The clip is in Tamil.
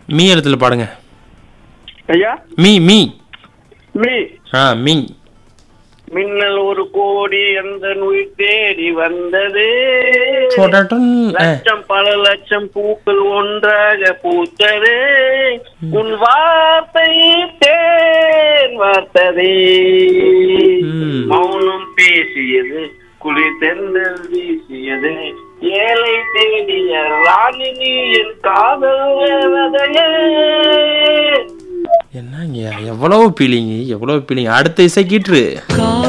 மீ இடத்துல பாடுங்க ஐயா மீ மீ மீ ஆ மீ மின்னல் ஒரு கோடி அந்த நுய் தேடி வந்தது சொடடன் ஆ லட்சம் பல லட்சம் பூக்கள் ஒன்றாக பூத்தது உன் வார்த்தை தேன் வார்த்ததே ம். மௌனம் பேசியது குளிர் தென்றல் வீசியது ஏழை தேடிய ராணி நீ என் காதல் தேவதையே என்னங்க எவ்வளவு பீலிங் எவ்வளவு பீலிங் அடுத்த இசை கீற்று